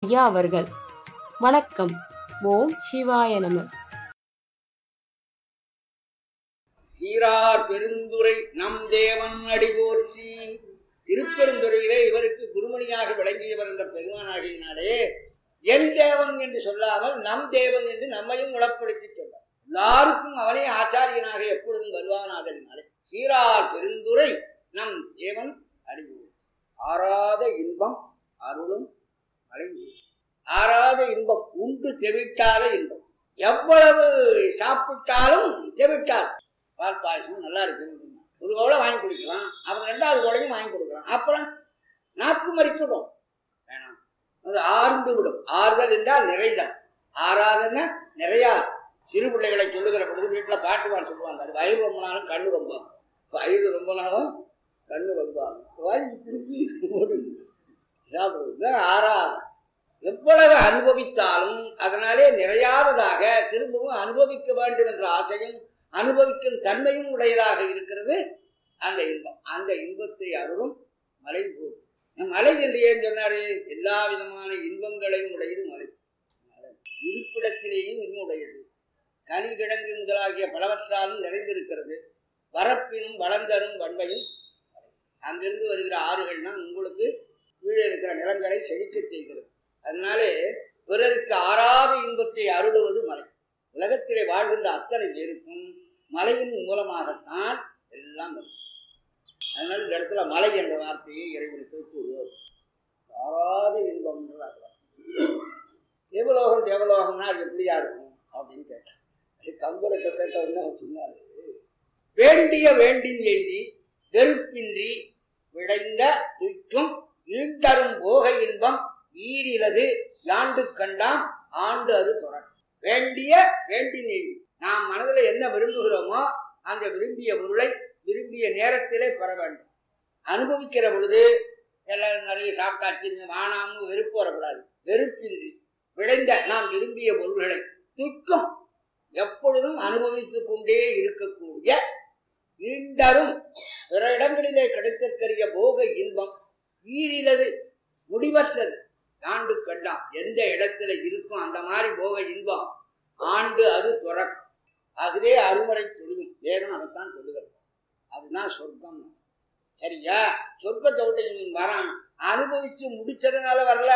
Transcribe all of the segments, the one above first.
ஐயா அவர்கள் வணக்கம் ஓம் சிவாய நம சீரார் பெருந்துரை நம் தேவன் அடி போற்றி திருப்பெருந்துறையிலே இவருக்கு குருமணியாக விளங்கியவர் என்ற பெருமானாகினாலே என் தேவன் என்று சொல்லாமல் நம் தேவன் என்று நம்மையும் குணப்படுத்தி சொன்னார் எல்லாருக்கும் அவனே ஆச்சாரியனாக எப்பொழுதும் வருவானாதலினாலே சீரார் பெருந்துரை நம் தேவன் அடிபோர் ஆறாத இன்பம் அருளும் அடைந்து ஆறாத இன்பம் உண்டு தெவிட்டாத இன்பம் எவ்வளவு சாப்பிட்டாலும் தெவிட்டாது பால் பாயசம் நல்லா இருக்குன்னு ஒரு கோலை வாங்கி குடிக்கலாம் அப்புறம் ரெண்டாவது கோலையும் வாங்கி கொடுக்கலாம் அப்புறம் நாக்கு மறித்து விடும் வேணாம் அது ஆர்ந்து விடும் ஆறுதல் என்றால் நிறைதல் ஆறாதன்னா நிறையா சிறு பிள்ளைகளை சொல்லுகிற பொழுது வீட்டில் பாட்டு பாட சொல்லுவாங்க அது வயிறு ரொம்ப நாளும் கண்ணு ரொம்ப ஆகும். வயிறு ரொம்ப நாளும் கண்ணு ரொம்ப ஆகும். வாய் திருப்பி ஓடுது. சாப்பிடுறது ஆறாத எவ்வளவு அனுபவித்தாலும் அதனாலே நிறையாததாக திரும்பவும் அனுபவிக்க வேண்டும் என்ற ஆசையும் அனுபவிக்கும் தன்மையும் உடையதாக இருக்கிறது அந்த இன்பம் அந்த இன்பத்தை அருளும் மலை போல் மலை என்று ஏன் சொன்னாரு எல்லா விதமான இன்பங்களையும் உடையது மலை மலை. இருப்பிடத்திலேயும் இன்னும் உடையது கனி கிழங்கு முதலாகிய பலவற்றாலும் நிறைந்திருக்கிறது வரப்பினும் வளர்ந்தரும் வன்மையும் அங்கிருந்து வருகிற ஆறுகள்னா உங்களுக்கு கீழே இருக்கிற நிலங்களை செழிக்கச் செய்கிறது அதனாலே பிறருக்கு ஆறாத இன்பத்தை அருளுவது மலை உலகத்திலே வாழ்கின்ற அத்தனை பேருக்கும் மலையின் மூலமாகத்தான் எல்லாம் வரும் அதனால இந்த இடத்துல மலை என்ற வார்த்தையை இறைவனுக்கு கூறுவோம் ஆறாத இன்பம் தேவலோகம் தேவலோகம்னா அது எப்படியா இருக்கும் அப்படின்னு கேட்டான் அது கம்பரத்தை கேட்ட உடனே அவர் சொன்னாரு வேண்டிய வேண்டின் எய்தி வெறுப்பின்றி விளைந்த துய்க்கும் ஈட்டரும் போக இன்பம் ஈரிலது யாண்டு கண்டாம் ஆண்டு அது தொடர் வேண்டிய வேண்டின் எய்தி நாம் மனதில் என்ன விரும்புகிறோமோ அந்த விரும்பிய பொருளை விரும்பிய நேரத்திலே பெற வேண்டும் அனுபவிக்கிற பொழுது எல்லாம் நிறைய சாப்பிட்டாச்சு வானாம்னு வெறுப்பு வரக்கூடாது வெறுப்பின்றி விளைந்த நாம் விரும்பிய பொருள்களை துக்கம் எப்பொழுதும் அனுபவித்துக் கொண்டே இருக்கக்கூடிய ஈண்டரும் பிற இடங்களிலே கிடைத்திருக்கிற போக இன்பம் ஈரிலது முடிவற்றது ஆண்டு கண்டாம் எந்த இடத்துல இருக்கும் அந்த மாதிரி போக இன்பம் ஆண்டு அது துறக்கும் அதுவே அறுவடை தொழிலும் வேதம் அதைத்தான் சொல்லுகிறது அதுதான் சொர்க்கம் சரியா சொர்க்கத்தை விட்டு நீங்க வரான் அனுபவிச்சு முடிச்சதுனால வரல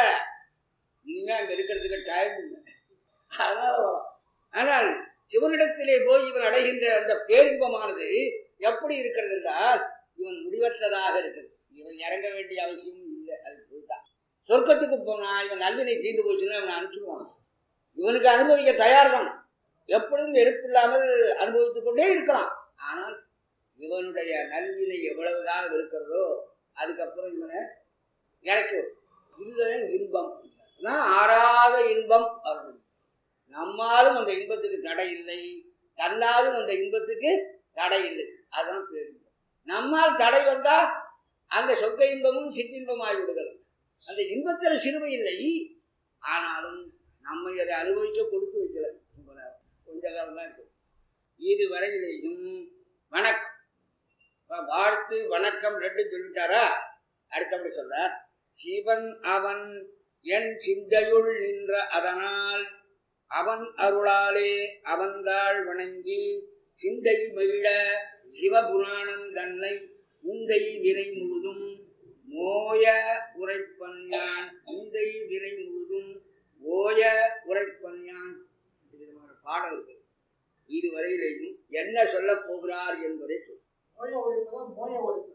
இனிமே அங்க இருக்கிறதுக்கு டைம் இல்லை அதனால வரும் ஆனால் சிவனிடத்திலே போய் இவன் அடைகின்ற அந்த பேரின்பமானது எப்படி இருக்கிறது என்றால் இவன் முடிவற்றதாக இருக்கிறது இவன் இறங்க வேண்டிய அவசியம் இல்லை அது போய்தான் சொர்க்கத்துக்கு போனா இவன் நல்வினை தீர்ந்து போச்சுன்னா இவனை அனுப்பிச்சுடுவான் இவனுக்கு அனுபவிக்க தயார் தான் எப்பொழுதும் வெறுப்பில்லாமல் அனுபவித்துக் கொண்டே இருக்கலாம் ஆனால் இவனுடைய நல்வினை எவ்வளவுதான் இருக்கிறதோ அதுக்கப்புறம் இவனை இறக்கி விடும். இதுதான் இன்பம் அதான் ஆறாத இன்பம் அருள் நம்மாலும் அந்த இன்பத்துக்கு தடை இல்லை தன்னாலும் அந்த இன்பத்துக்கு தடை இல்லை அதான் பேரின்பம் நம்மால் தடை வந்தா அந்த சொக்க இன்பமும் சிற்றின்பமாகி விடுகிறது அந்த இன்பத்தில் சிறுமை இல்லை ஆனாலும் நம்மை அதை அனுபவிக்க கொடுத்து வைக்கல ரொம்ப நேரம். கொஞ்ச காலம் தான் இருக்கு இது வரையிலேயும் வணக்கம் இப்ப வாழ்த்து வணக்கம் ரெண்டு சொல்லிட்டாரா அடுத்தபடி சொல்றார் சிவன் அவன் என் சிந்தையுள் நின்ற அதனால் அவன் அருளாலே அவன்தாள் வணங்கி சிந்தை மகிழ சிவபுராணம் தன்னை முந்தை வினை முழுதும் மோய உரைப்பன் யான் முந்தை வினை முழுதும் ஓய உரைப்பன் யான் இது ஒரு பாடல் இருக்கு இதுவரையிலேயும் என்ன சொல்லப் போகிறார் என்பதை சொல் மோய ஒழிப்பதான் மோய ஒழிப்பு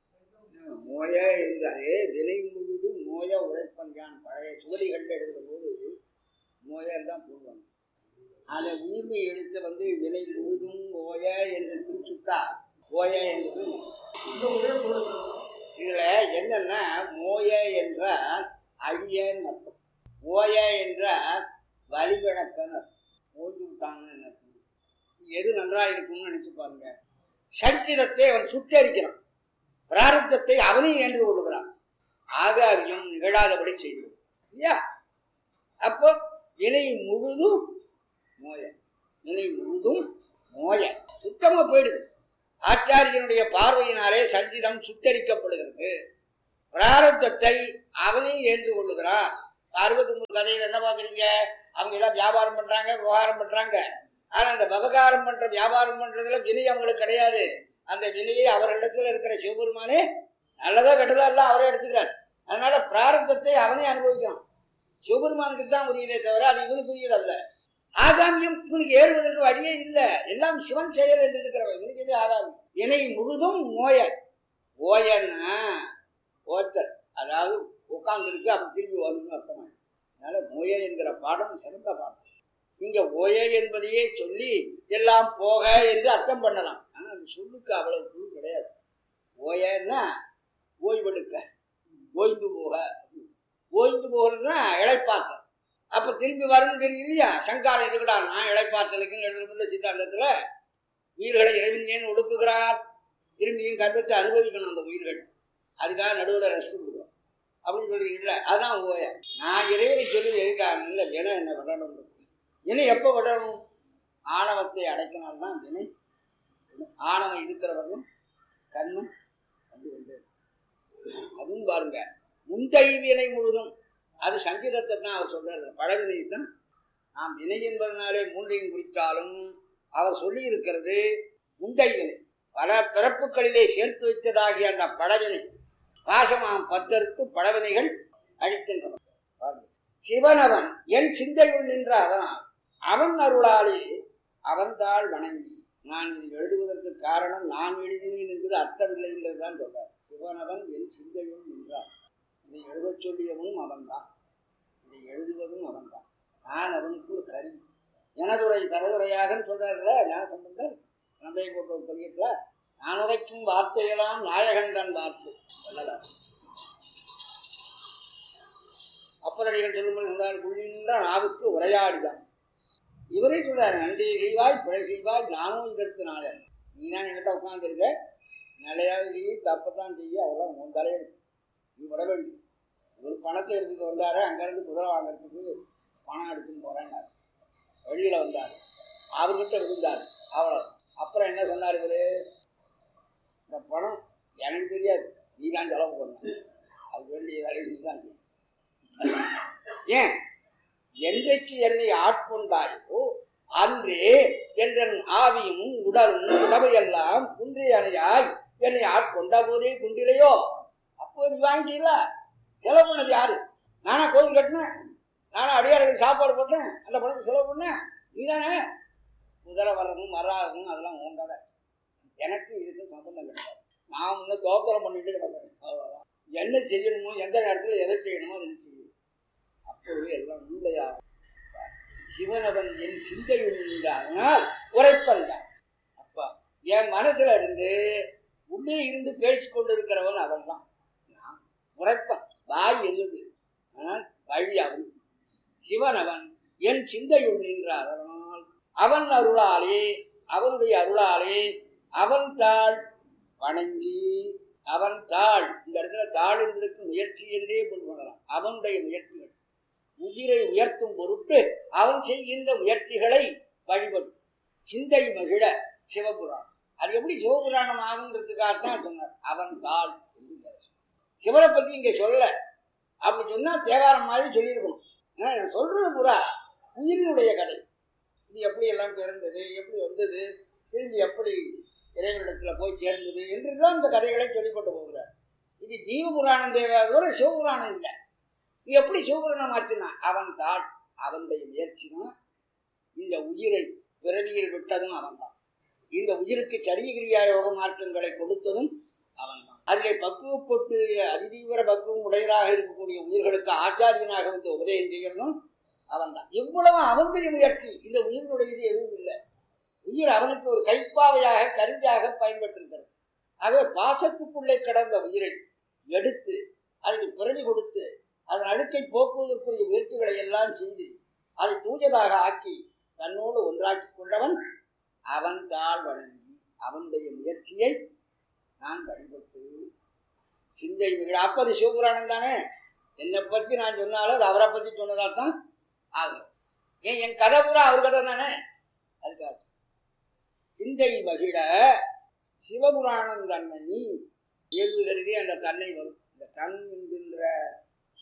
மோய என்றாலே வினை முழுதும் மோய உரைப்பன் யான் பழைய சுவடிகளில் எழுதுகிற போது மோயர் தான் போடுவாங்க அந்த உயிர்மை எழுத்து வந்து வினை முழுதும் ஓய என்று குறிச்சுட்டா ஓய என்பது இந்த ஒரே பொருள் இதுல என்னன்னா மோய என்றால் அழியன்னு அர்த்தம் ஓய என்றால் வலிவிளக்கன்னு அர்த்தம் ஓய்வு விட்டாங்கன்னு அர்த்தம் எது நன்றா இருக்கும்னு நினைச்சு பாருங்க சஞ்சிதத்தை அவன் சுட்டரிக்கிறான் பிராரத்தத்தை அவனையும் ஏன்று கொள்ளுகிறான் ஆகாரியம் நிகழாதபடி செய்து இல்லையா அப்போ வினை முழுதும் மோய வினை முழுதும் மோய சுத்தமா போயிடுது ஆச்சாரியனுடைய பார்வையினாலே சஞ்சிதம் சுட்டரிக்கப்படுகிறது பிராரத்தத்தை அவனே ஏன்று கொள்ளுகிறான் அறுபத்தி மூணு கதையில என்ன பாக்குறீங்க அவங்க எல்லாம் வியாபாரம் பண்றாங்க விவகாரம் பண்றாங்க ஆனா அந்த விவகாரம் பண்ற வியாபாரம் பண்றதுல வினை அவங்களுக்கு கிடையாது அந்த வினையை அவர்களிடத்துல இருக்கிற சிவபெருமானே நல்லதா கெட்டதா எல்லாம் அவரே எடுத்துக்கிறார் அதனால பிராரத்தத்தை அவனே அனுபவிக்கிறான் சிவபெருமானுக்கு தான் உரியதே தவிர அது இவனுக்கு உரியது அல்ல ஆகாமியம் இவனுக்கு ஏறுவதற்கு வழியே இல்லை எல்லாம் சிவன் செயல் என்று இருக்கிறவ இவனுக்கு எது ஆகாமியம் இணை முழுதும் மோய ஓயன்னா ஓத்தர் அதாவது உட்கார்ந்து இருக்கு அப்ப திரும்பி வரணும்னு அர்த்தமா அதனால மோய என்கிற பாடம் சிறந்த பாடம் இங்க ஓய என்பதையே சொல்லி எல்லாம் போக என்று அர்த்தம் பண்ணலாம் ஆனா அந்த சொல்லுக்கு அவ்வளவு பொருள் கிடையாது ஓயன்னா ஓய்வெடுக்க ஓய்ந்து போக ஓய்ந்து போகணும்னா இழைப்பாற்றல் அப்ப திரும்பி வரணும் தெரியும் இல்லையா சங்காரம் எதுக்குடா நான் இழைப்பாற்றலுக்குன்னு எழுதுறதுல சித்தாந்தத்துல உயிர்களை இறைவன் ஒடுக்குகிறார் திரும்பியும் கர்ப்பத்தை அனுபவிக்கணும் அந்த உயிர்கள் அதுக்காக நடுவில் ரெஸ்ட் கொடுக்குறோம் அப்படின்னு சொல்றீங்கல்ல அதான் ஓய நான் இறைவனை சொல்லி எதுக்காக இல்லை வினை என்ன விடணும் வினை எப்போ விடணும் ஆணவத்தை அடைக்கினால்தான் வினை ஆணவம் இருக்கிறவர்களும் கண்ணும் கண்டு கொண்டு அதுவும் பாருங்க முந்தை வினை முழுதும் அது சங்கீதத்தை தான் அவர் சொல்றாரு பழவினை தான் நாம் வினை என்பதனாலே மூன்றையும் குறித்தாலும் அவர் சொல்லி இருக்கிறது முந்தை வினை பல பிறப்புகளிலே சேர்த்து வைத்ததாகிய அந்த பழவினை பாசமாம் பற்றற்கு பழவினைகள் அழிக்கின்றன பாருங்க. சிவனவன் என் சிந்தையுள் நின்ற அதனால் அவன் அருளாலே அவன்தாள் வணங்கி நான் இது எழுதுவதற்கு காரணம் நான் எழுதினேன் என்பது அர்த்தமில்லை என்றுதான் சொல்றார் சிவனவன் என் சிந்தையுள் நின்றான் இதை எழுதச் சொல்லியவனும் அவன்தான் இதை எழுதுவதும் அவன்தான் நான் அவனுக்கு ஒரு கருவி எனதுரை தரதுரையாக சொல்றாருல ஞானசம்பந்தர் நம்பை போட்ட ஒரு பதியத்துல நான் உரைக்கும் வார்த்தையெல்லாம் நாயகன் தன் வார்த்தை சொல்லலாம் அப்பரடிகள் சொல்லும்போது உங்களால் குழிந்த நாவுக்கு உரையாடிதான் இவரே சொல்றாரு நன்றி செய்வாய் பிழை செய்வாய் நானும் இதற்கு நாயன் நீ தான் என்கிட்ட உட்காந்துருக்க நிலையாக செய்ய தப்பத்தான் செய்ய அதெல்லாம் உன் தலையெழுத்து நீ விட வேண்டியது ஒரு பணத்தை எடுத்துட்டு வந்தாரு அங்கேருந்து குதிரை வாங்குறதுக்கு பணம் எடுத்துன்னு போறேன்னாரு வெளியில வந்தார் அவர்கிட்ட இருந்தார் அவ்வளோ அப்புறம் என்ன சொன்னார் இவரு இந்த பணம் எனக்கு தெரியாது நீ தான் செலவு பண்ண அது வேண்டிய வேலையை நீ தான் செய்யணும். ஏன் என்றைக்கு என்னை ஆட்கொண்டாயோ அன்றே என்றன் ஆவியும் உடலும் உடமையெல்லாம் குன்றி அணையாய் என்னை ஆட்கொண்ட போதே குன்றிலையோ அப்போ நீ வாங்கிட்டீங்கள செலவு பண்ணது யாரு நானா கோயில் கட்டினேன் நானா அடியார்களுக்கு சாப்பாடு போட்டேன் அந்த பணத்தை செலவு பண்ணேன் நீதானே குதிரை வர்றதும் வராததும் அதெல்லாம் உன் கதை எனக்கு இதுக்கும் சம்பந்தம் கிடையாது நான் முன்ன தோத்திரம் பண்ணிட்டு கிடப்பேன் அவ்வளவுதான். என்ன செய்யணுமோ எந்த நேரத்தில் எதை செய்யணுமோ அதை நீ செய்யும் அப்பொழுது எல்லாம் உண்மையா சிவனவன் என் சிந்தையுள் நின்றானால் உரைப்பல்ல அப்பா என் மனசுல இருந்து உள்ளே இருந்து பேசிக் கொண்டிருக்கிறவன் அவன் தான் உரைப்பான் வாய் எழுது ஆனால் வழி அவன் சிவனவன் என் சிந்தையுள் நின்ற அதனால் அவன் அருளாலே அவனுடைய அருளாலே அவன் தாள் வணங்கி அவன் தாள் இந்த இடத்துல தாள் என்பதற்கு முயற்சி என்றே கொண்டு வரலாம் அவனுடைய முயற்சிகள் உயிரை உயர்த்தும் பொருட்டு அவன் செய்கின்ற முயற்சிகளை வழிபடும் சிந்தை மகிழ சிவபுராணம் அது எப்படி சிவபுராணம் ஆகுன்றதுக்காக தான் சொன்னார் அவன் தாள் என்று சொன்னார். சிவனை பத்தி இங்க சொல்ல அப்படி சொன்னா தேவாரம் மாதிரி சொல்லியிருக்கணும் ஏன்னா நான் சொல்றது புறா உயிரினுடைய கதை இது எப்படி எல்லாம் பிறந்தது எப்படி வந்தது திரும்பி எப்படி இறைவனிடத்துல போய் சேர்ந்தது என்றுதான் இந்த கதைகளை சொல்லிக்கொண்டு போகிறார் இது ஜீவ புராணம் தேவையாதவரை சிவபுராணம் இல்லை இது எப்படி சிவபுராணம் ஆச்சுன்னா அவன் தான் அவனுடைய முயற்சினா இந்த உயிரை பிறவியில் விட்டதும் அவன்தான் இந்த உயிருக்கு சரியகிரியா யோக மாற்றங்களை கொடுத்ததும் அவன்தான் அதிலே பக்குவப்பட்டு அதிதீவிர பக்குவம் உடையதாக இருக்கக்கூடிய உயிர்களுக்கு ஆச்சாரியனாக வந்து உபதேசம் செய்கிறதும் அவன்தான் இவ்வளவு அவனுடைய முயற்சி இந்த உயிரினுடையது எதுவும் இல்லை உயிர் அவனுக்கு ஒரு கைப்பாவையாக கருவியாக பயன்பட்டிருக்கிறது ஆகவே பாசத்துக்குள்ளே கிடந்த உயிரை எடுத்து அதுக்கு பிறவி கொடுத்து அதன் அழுக்கை போக்குவதற்குரிய முயற்சிகளை எல்லாம் செய்து அதை தூயதாக ஆக்கி தன்னோடு ஒன்றாக்கி கொண்டவன் அவன் தாழ் வணங்கி அவனுடைய முயற்சியை நான் வழிபட்டு சிந்தை மிக அப்பது சிவபுராணம் தானே என்னை பத்தி நான் சொன்னாலும் அது அவரை பத்தி சொன்னதா தான் ஆகும் ஏன் என் கதை பூரா அவர் கதை தானே அதுக்காக சிந்தை மகிழ சிவபுராணம் தன்னை இயல்பு கருதி அந்த தன்னை வரும் இந்த தன் என்கின்ற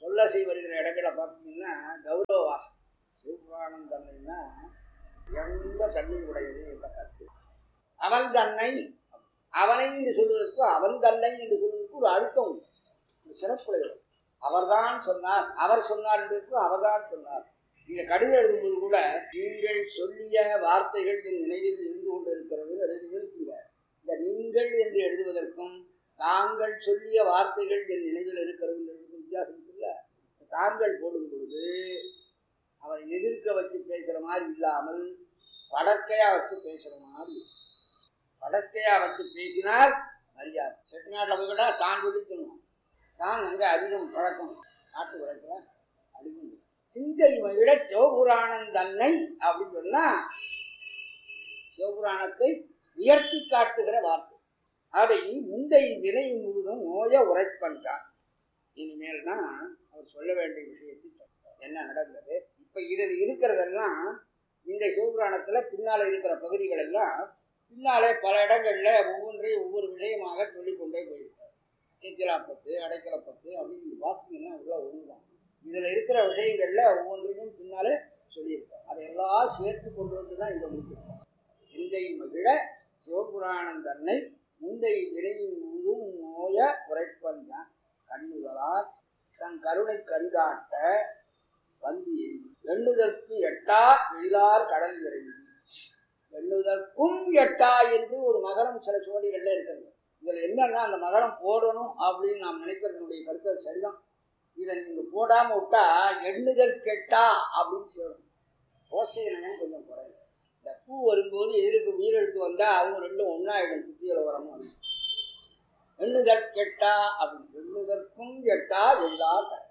சொல்லசை வருகிற இடங்களை பார்த்தீங்கன்னா கௌரவ வாசம் சிவபுராணம் தன்னைன்னா எந்த தன்மை உடையது என்ற கருத்து அவன் தன்னை அவனை என்று சொல்வதற்கு அவன் தன்னை என்று சொல்வதற்கு ஒரு அர்த்தம் உண்டு ஒரு சிறப்புடையது அவர்தான் சொன்னார் அவர் சொன்னார் என்பதற்கு அவர்தான் சொன்னார் நீங்க கடிதம் எழுதும்போது கூட நீங்கள் சொல்லிய வார்த்தைகள் என் நினைவில் இருந்து கொண்டு இருக்கிறது எழுதி இருக்குங்க இந்த நீங்கள் என்று எழுதுவதற்கும் தாங்கள் சொல்லிய வார்த்தைகள் என் நினைவில் இருக்கிறது என்பதற்கும் வித்தியாசம் இருக்குல்ல தாங்கள் போடும் பொழுது அவரை எதிர்க்க வச்சு பேசுற மாதிரி இல்லாமல் படக்கையா வச்சு பேசுற மாதிரி படக்கையா வச்சு பேசினால் மரியாதை செட்டிநாட்டில் போய் கூட தான் சொல்லிக்கணும் தான் அங்கே அதிகம் பழக்கம் நாட்டு வழக்கில் அதிகம் சிந்தை மகிழ சிவபுராணம் தன்னை அப்படின்னு சொன்னா சிவபுராணத்தை உயர்த்தி காட்டுகிற வார்த்தை அதை முந்தை வினை முழுதும் ஓய உரைப்பன்றார் இனிமேல் தான் அவர் சொல்ல வேண்டிய விஷயத்தை சொல்றார். என்ன நடந்தது இப்ப இதில் இருக்கிறதெல்லாம் இந்த சிவபுராணத்துல பின்னால இருக்கிற பகுதிகள் எல்லாம் பின்னாலே பல இடங்கள்ல ஒவ்வொன்றையும் ஒவ்வொரு விஷயமாக சொல்லிக் கொண்டே போயிருக்கார் சித்திராப்பத்து அடைக்கலப்பத்து அப்படின்னு நீங்க பார்த்தீங்கன்னா உள்ள ஒண்ணுதான் இதுல இருக்கிற விஷயங்கள்ல ஒவ்வொன்றையும் பின்னாலே சொல்லியிருக்கார் அதையெல்லாம் சேர்த்து கொண்டு வந்து தான் இங்க முடிச்சிருக்கார் சிந்தை மகிழ சிவபுராணம் தன்னை முந்தை விரையின் முழும் நோய உரைப்பந்தான் கண்ணுகளால் தன் கருணை கண்காட்ட வந்து எய்தி. எண்ணுதற்கு எட்டா எழிலார் கடல் இறங்கி எண்ணுதற்கும் எட்டா என்று ஒரு மகரம் சில சோழிகள்ல இருக்கிறது இதுல என்னன்னா அந்த மகரம் போடணும் அப்படின்னு நாம் நினைக்கிறதுனுடைய கருத்து அது சரிதான் இதை நீங்க போடாம விட்டா எண்ணுதல் கெட்டா அப்படின்னு சொல்லணும் ஓசையினம் கொஞ்சம் குறையும் இந்த பூ வரும்போது எதிர்க்கு உயிரெழுத்து வந்தா அவங்க ரெண்டும் ஒன்னாயிடும் சுத்தியில வரணும் எண்ணுதல் கெட்டா அப்படின்னு எண்ணுதற்கும் எட்டா எல்லா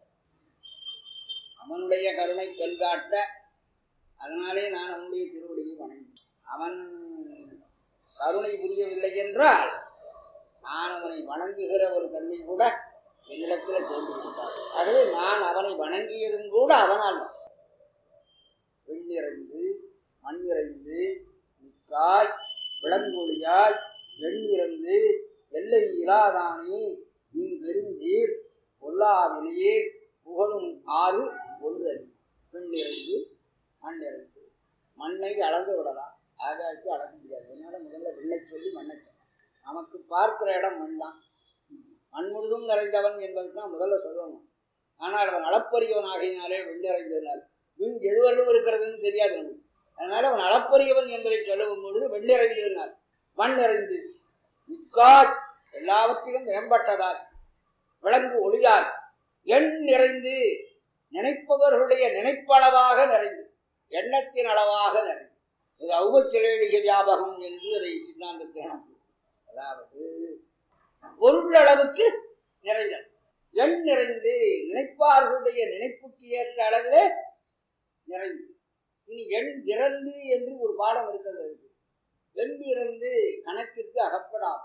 அவனுடைய கருணை கண்காட்ட அதனாலே நான் அவனுடைய திருவடியை வணங்கி அவன் கருணை புரியவில்லை என்றால் நான் அவனை வணங்குகிற ஒரு தன்மை கூட என்னிடத்தில் தோன்றியிருந்தார் ஆகவே நான் அவனை வணங்கியதும் கூட அவனால் தான். வெண்ணிறைந்து மண்ணிறைந்து மிக்காய் விளங்கொழியாய் எண்ணிறந்து எல்லை இலாதானே நின் பெருந்தீர் பொல்லாவினையே புகழும் ஆறு ஒன்று பெண்ணிறைந்து மண்ணிறைந்து மண்ணை அளந்து விடலாம் ஆகாய்க்கு அளக்க முடியாது அதனால முதல்ல விண்ணை சொல்லி மண்ணை சொல்லலாம். நமக்கு பார்க்கிற இடம் மண் தான் மண் முழுதும் நிறைந்தவன் என்பதுக்கு தான் முதல்ல சொல்லணும் ஆனால் அவன் அளப்பரியவன் ஆகையினாலே வெண்ணிறைந்ததினால் வீண் எதுவரையும் இருக்கிறதுன்னு தெரியாது நமக்கு அதனால அவன் அளப்பரியவன் என்பதை சொல்லும் பொழுது வெண்ணிறைந்ததினால் மண் நிறைந்து மிக்காய் எல்லாவற்றிலும் மேம்பட்டதால் விளங்கு ஒளியால் எண் நிறைந்து நினைப்பவர்களுடைய நினைப்பளவாக நிறைந்து எண்ணத்தின் அளவாக நிறைந்து இது ஔபச்சிலேடிக வியாபகம் என்று அதை சித்தாந்தத்தில் நாம் அதாவது பொருள் அளவுக்கு நிறைந்தது எண் நிறைந்து நினைப்பார்களுடைய நினைப்புக்கு ஏற்ற அளவிலே நிறைந்து இனி எண் இறந்து என்று ஒரு பாடம் இருக்கிறது அதுக்கு. எண் இறந்து கணக்கிற்கு அகப்படாது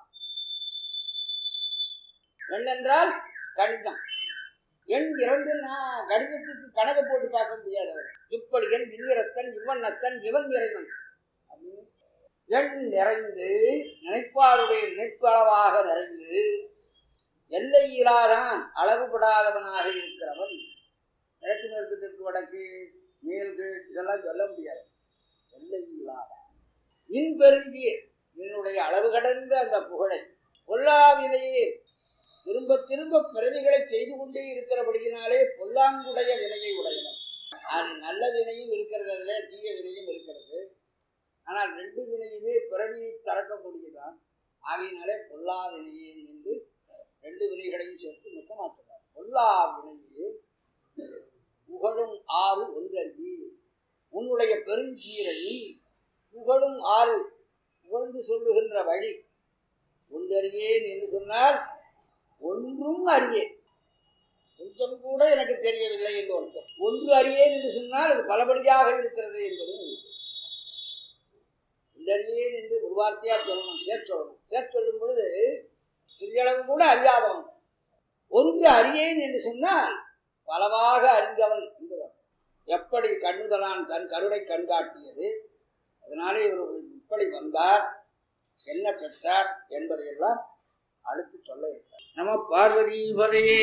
எண் என்றால் கணிதம் எண் இறந்துன்னா கணிதத்துக்கு கணக்கு போட்டு பார்க்க முடியாது அவர் இப்படி எண் இன்னிறத்தன் இவண்ணத்தன் இவன் இறைவன் அப்படின்னு எண் நிறைந்து நினைப்பாருடைய நினைப்பு அளவாக நிறைந்து எல்லையிலாதான் அளவுபடாதவனாக இருக்கிறவன் கிழக்கு மேற்கு தெற்கு வடக்கு மேல் கீழ் இதெல்லாம் சொல்ல முடியாது எல்லையில்லாத இன் பெருங்கிய என்னுடைய அளவு கடந்த அந்த புகழை பொல்லாவினையே திரும்ப திரும்ப பிறவிகளை செய்து கொண்டே இருக்கிறபடியினாலே பொல்லாங்குடைய வினையை உடையவன் அது நல்ல வினையும் இருக்கிறது அதுல தீய வினையும் இருக்கிறது ஆனால் ரெண்டு வினையுமே பிறவியை தரக்கக்கூடியதான் ஆகையினாலே பொல்லா வினையே என்று ரெண்டு வினைகளையும் சேர்த்து மொத்தமாற்றுவார் பொல்லா வினையே புகழும் ஆறு ஒன்றறி உன்னுடைய பெருஞ்சீரை புகழும் ஆறு புகழ்ந்து சொல்லுகின்ற வழி ஒன்றறியேன் என்று சொன்னால் ஒன்றும் அறியேன் கொஞ்சம் கூட எனக்கு தெரியவில்லை என்று அர்த்தம் ஒன்று அறியேன் என்று சொன்னால் அது பலபடியாக இருக்கிறது என்பதும் உண்டு. ஒன்றறியேன் என்று ஒரு வார்த்தையா சொல்லணும் சேர்த்து சொல்லணும் சேர்த்து சொல்லும் பொழுது சிறியளவு கூட அறியாதவன் ஒன்று அறியேன் என்று சொன்னால் பலவாக அறிந்தவன் என்பவர் எப்படி கண்ணுதலான் தன் கருணை கண்காட்டியது அதனாலே இவர் இப்படி வந்தார் என்ன பெற்றார் என்பதையெல்லாம் அடுத்து சொல்ல இருக்கிறார் நம பார்வதீபதையே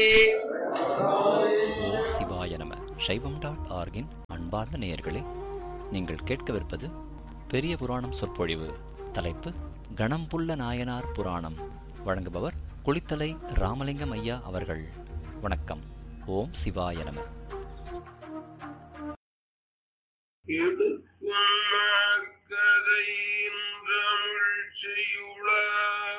சிவாய நம சைவம் டாட் ஆர்கின் அன்பார்ந்த நேயர்களே நீங்கள் கேட்கவிருப்பது பெரிய புராணம் சொற்பொழிவு தலைப்பு கணம்புள்ள நாயனார் புராணம் வழங்குபவர் குளித்தலை ராமலிங்கம் ஐயா அவர்கள் வணக்கம் ஓம் சிவாய நம கதை செய்யுளார்